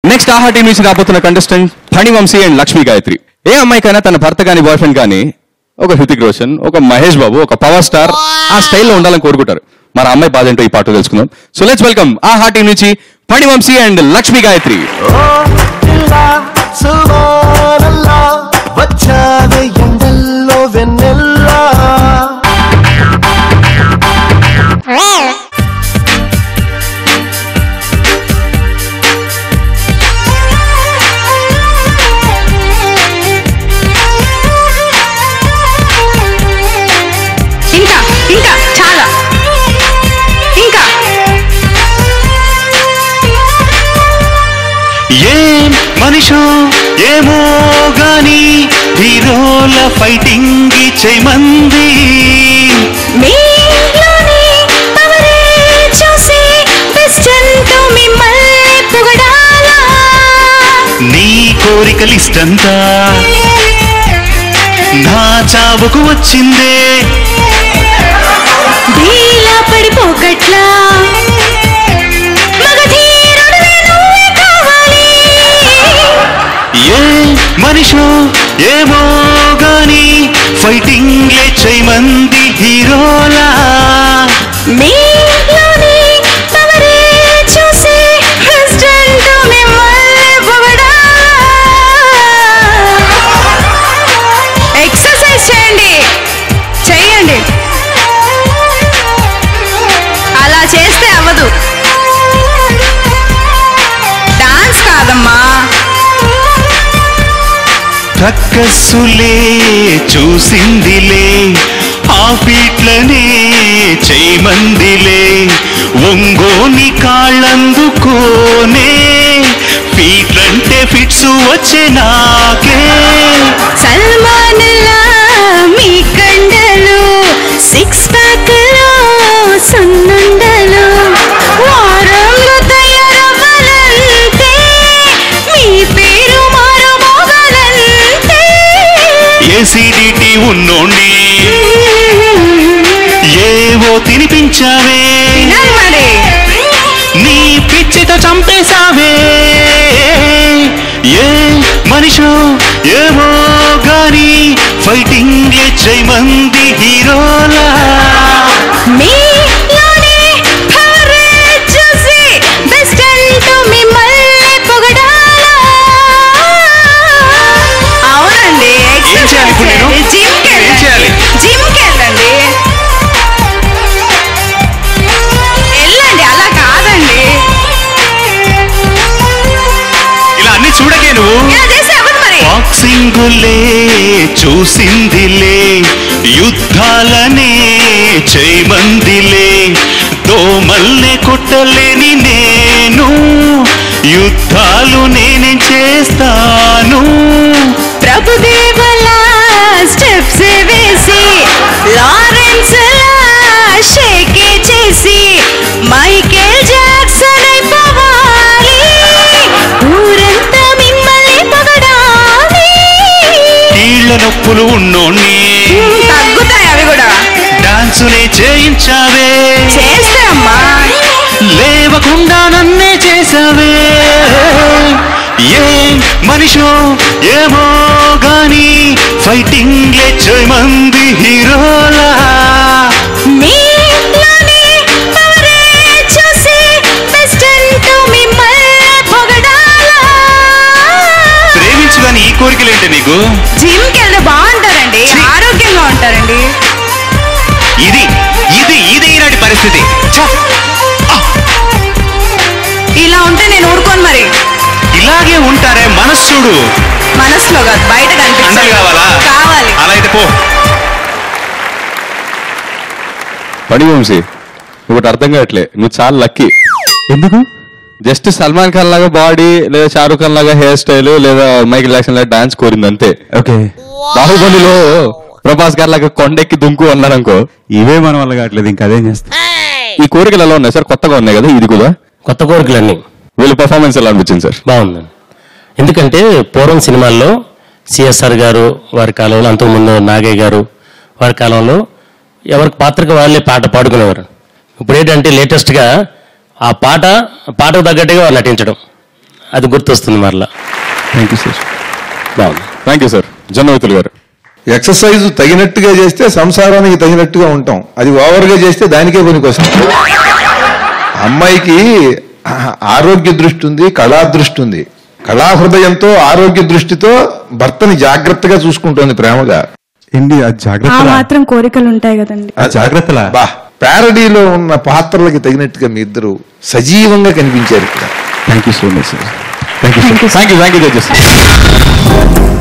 Next ఆహా team నుంచి రాబోతున్న కంటెస్టెంట్ ఫణివంశీ అండ్ లక్ష్మీ గాయత్రి ఏ అమ్మాయికైనా తన భర్త కానీ బాయ్ ఫ్రెండ్ కానీ ఒక హృతిక్ రోషన్ ఒక మహేష్ బాబు ఒక పవర్ స్టార్ ఆ స్టైల్లో ఉండాలని కోరుకుంటారు మన అమ్మాయి బాధ ఏంటో ఈ పాట తెలుసుకుందాం so let's welcome Aha team నుంచి ఫణివంశీ అండ్ లక్ష్మీ గాయత్రి వచ్చావే ఎండల్లో వెన్నెల్లా ఇంకా ఇంకా చాలా ఇంకా ఏం మనిషో ఏమో గాని హీరోల ఫైటింగ్ చేయమంది మీలోని పవరే చూసి బెస్ట్ అంటూ మిమ్మల్ని పొగడాలా నీ కోరిక లిస్ట్ అంతా నా చావుకు వచ్చిందే ఢీలా పడిపోకట్లా మగధీరుడివే నువ్వే కావాలి ఏ మనిషో ఏమో గాని ఫైటింగ్ చేయమంది హీరోలా మీలోని పవరే చూసి బెస్ట్ అంటూ మిమ్మల్ని పొగడాలా ఎక్సర్సైజ్ చేయండి చెయ్యండి అలా చేస్తే అవ్వదు డాన్స్ కాదమ్మా ప్రక్కస్సులే చూసిందిలే ఆ పీట్లనే చేయమందిలే ఒంగోని కాళ్ళందుకోనే ఫీట్లంటే ఫిట్స్ వచ్చే నాకే సల్మానులా మీ కండలు సిక్స్ ప్యాక్ లో సున్నుండలు వారంలో తయారవ్వాలంటే మీ పేరు మారు మోగాలంటే ఏసీడీటీ ఉన్నోండి ఏవో తినిపించావే వినాలి మరి నీ పిచ్చితో చంపేశావే ఏ మనిషో ఏమో గాని ఫైటింగ్ చేయమంది హీరోలా మీలోని పవరే చూసి బెస్ట్ అంటూ మిమ్మల్ని పొగడాలా అవునండి ఏం చేయాలి ఇప్పుడు నేను? జిమ్కి ఏం చేయాలి? జిమ్కి వెళ్ళండి వెళ్ళండి అలా కాదండి ఇలా అన్ని చూడకే నువ్వు ఇలా చేస్తే అవ్వదు మరి బాక్సింగులే చూసిందిలే యుద్ధాలనే చేయమందిలే దోమల్నే కొట్టలేని నేను యుద్ధాలు నేనే చేస్తాను ప్రభుదేవలా స్టెప్స్ వేసి లారెన్స్ షేకే చేసి మైకేల్ జాక్సన్ అయిపోవాలి ఊరంతా మిమ్మల్ని పొగడాలి కీళ్ళ నొప్పులు ఉన్నోణ్ణి తగ్గుతాయి అవి కూడా డాన్సునే చేయించావే చేస్తే అమ్మా లేవకుండా నన్నే చేసావే ఏం మనిషో ఏమో గాని ఫైటింగ్ చేయమంది హీరోలా మీలోని పవరే చూసి బెస్ట్ అంటూ మిమ్మల్ని పొగడాలా ప్రేమించు గాని ఈ కోరికలేంటి నీకు జిమ్కి వెళ్తే బాగుంటారండి ఛీ! ఆరోగ్యంగా ఉంటారండి ఇది ఇది ఇది ఈనాటి పరిస్థితి ఛ! ఇలా ఉంటే నేను ఊరుకోను మరి ఇలాగే ఉంటారే మనస్సుడు మనసులో కాదు బయట అందాలు కనిపించాలి కావాలా కావాలి అలా అయితే పో ఫణివంశీ ఒకటి అర్థం కావట్లే నువ్వు చాలా లక్కీ ఎందుకు జస్ట్ సల్మాన్ ఖాన్ లాగా బాడీ లేదా షారూఖ్ ఖాన్ లాగా హెయిర్ స్టైల్ లేదా మైకిల్ జాక్సన్ లాగా డాన్స్ కోరింది అంతే ఓకే బాహుబలిలో ప్రభాస్ గారు లాగా కొండెక్కి దుంకు అన్నారనుకో ఇవే మన వల్ల కావట్లేదు ఇంకా అదేం చేస్తా ఈ కోరికలు ఎలా ఉన్నాయి సార్ కొత్తగా ఉన్నాయి కదా ఇది కూడా కొత్త కోరికలన్నీ వీళ్ళ పర్ఫార్మెన్స్ ఎలా అనిపించింది సార్ బాగుందండి ఎందుకంటే పూర్వం సినిమాల్లో సిఎస్ఆర్ గారు వారి కాలంలో అంతకుముందు నాగయ్య గారు వారి కాలంలో ఎవరికి పాత్రకు వాళ్ళే పాట పాడుకునేవారు ఇప్పుడు ఏంటంటే లేటెస్ట్గా ఆ పాట పాటకు తగ్గట్టుగా వారు నటించడం అది గుర్తొస్తుంది మరలా థ్యాంక్ యూ సార్ బాగుంది thank you sir Jannavathulu garu exercise తగినట్టుగా చేస్తే సంసారానికి తగినట్టుగా ఉంటాం అది ఓవర్గా చేస్తే దానికే పనికొస్తాం అమ్మాయికి ఆరోగ్య దృష్టి ఉంది కళా దృష్టి ఉంది కళా హృదయంతో ఆరోగ్య దృష్టితో భర్తని జాగ్రత్తగా చూసుకుంటోంది ప్రేమగా ఏంటి అది ఆ జాగ్రత్త మాత్రం కోరికలు ఉంటాయి కదండి ఆ జాగ్రత్తలా? బా ప్యారడీలో ఉన్న పాత్రలకి తగినట్టుగా మీ ఇద్దరు సజీవంగా కనిపించారు ఇక్కడ thank you so much sir thank you thank you thank you judges